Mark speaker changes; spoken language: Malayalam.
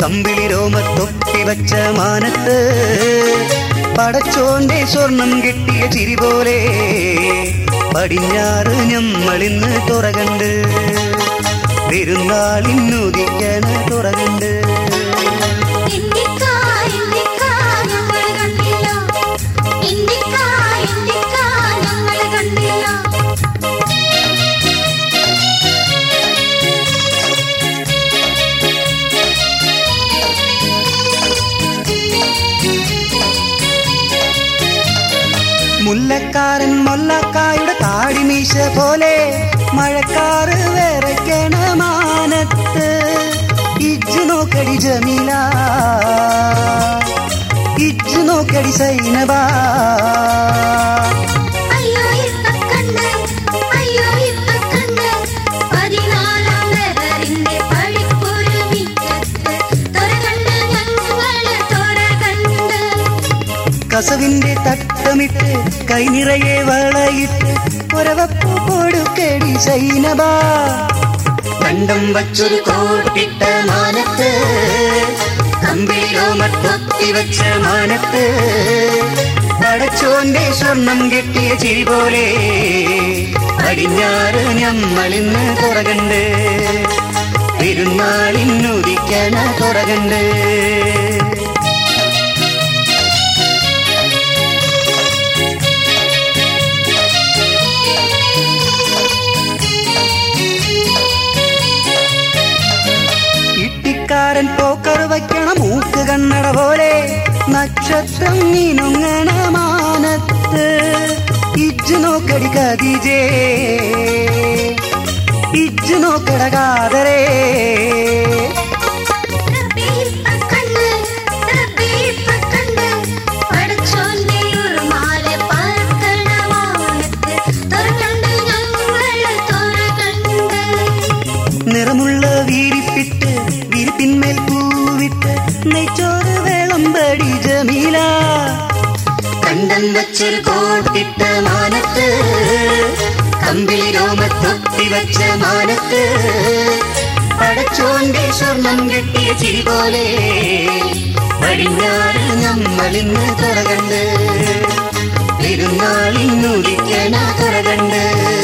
Speaker 1: കമ്പിളി രോമ തൊപ്പി വച്ച മാനത്ത് പടച്ചോന്റെ സ്വർണം കെട്ടിയ ചിരി പോലെ പടിഞ്ഞാറ് ഞമ്മളിന്ന് തുറകണ്ട് പെരുന്നാളിന്നുദിക്കണ തുറകണ്ട്
Speaker 2: ഇന്ത്യക്കാ ഇന്ത്യക്കാ ഞങ്ങൾ കണ്ടില്ല ഇന്ത്യക്കാ ഇന്ത്യക്കാ ഞങ്ങൾ കണ്ടില്ല
Speaker 1: മുല്ലക്കാരൻ മൊല്ലക്കായുടെ താടിമീശ പോലെ മഴക്കാറ് വിറയ്ക്കണ മാനത്ത് ഇജ്ജ് നോക്കടി ജമീല ഇജ്ജ് നോക്കടി സൈനബാ
Speaker 2: അയ്യോ ഇപ്പ കണ്ട് അയ്യോ ഇപ്പ കണ്ട് പതിനാലാം ലെവറിന്റെ പഴിപ്പൊരു മിറ്റത്ത് തൊര കണ്ട് ഞങ്ങള് തൊര കണ്ട്
Speaker 1: കസവിന്റെ തട്ടമിട്ട് കൈ നിറയെ വളയിട്ട് ഒരവപ്പു കൊടുക്കടി സൈനബാ കണ്ടം വച്ചൊരു കോട്ടിട്ട മാനത്ത് കമ്പിളിയോ മട്ടൊത്തി വെച്ച മാനത്ത് പടച്ചോന്റെ സ്വർണം കെട്ടിയ ചിരി പോലെ പടിഞ്ഞാറ് ഞമ്മളിന്ന് തുറകണ്ട് പെരുന്നാളിന്നുദിക്കണ തുറകണ്ട് ഇട്ടിക്കാരൻ പോക്കർ വയ്ക്കണ മൂക്ക് കണ്ണട പോലെ നക്ഷത്രം നീനുങ്ങണ മാനത്ത് ഇജ്ജ് നോക്കടി കതിജേ ഇജ്ജ് നോക്കട കാതരേ
Speaker 2: റബ്ബേ ഇപ്പ കണ്ട് റബ്ബേ ഇപ്പ കണ്ട് പടച്ചോന്റെ ഉറുമാലെ പറക്കണ വാനത്ത് തൊര കണ്ട് ഞങ്ങള് തൊര കണ്ട്
Speaker 1: നിറമുള്ള വീരിപ്പിട്ട് വിരിപ്പിന്മേൽ പൂവിട്ട് നെയ്ച്ചോറ് വിളമ്പടി ജമീല കണ്ടം വച്ചൊരു കോട്ടിട്ട മാനത്ത് കമ്പിളി രോമത്തൊത്തി വച്ച മാനത്ത് പടച്ചോന്റെ സ്വർണം കെട്ടിയ ചിരി പോലെ പടിഞ്ഞാറ് നമ്മളിന്ന് തുറകണ്ട് പെരുന്നാളിന്നുദിക്കണ തുറകണ്ട്